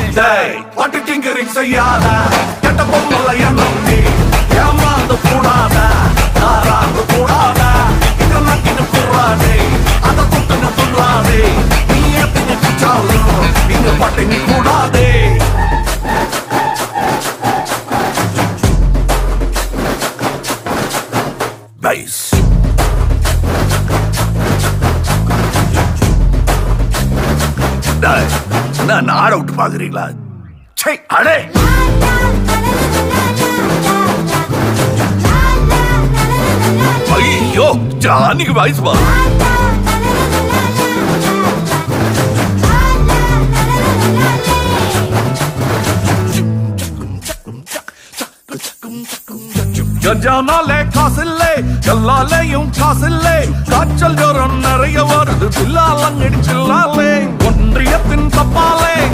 டேய் பட்டு டிங்கரிங் செய்யாத கெட்ட பொம்மல எண்ணம் நீ ஏமாந்து கூடாத தாராந்து கூடாத இது நக்கின்னு கூடாதே அதை தொட்டுன்னு துள்ளாதே நீ எத்தனை குச்சாலும் இங்க பட்டினி கூடாதே Bass. டேய், என்ன நாட விட்டு பாக்குறீங்களா சை அடே ஐயோ ஜானிக்கு வாய்ஸ் பா கஞ்சானாலே காசில்லே எல்லாலேயும் காசில்லே காய்ச்சல் ஜோரம் நிறைய வருது பில்லாலங்கடி சில்லாலே ஒன்றியத்தின் தப்பாலே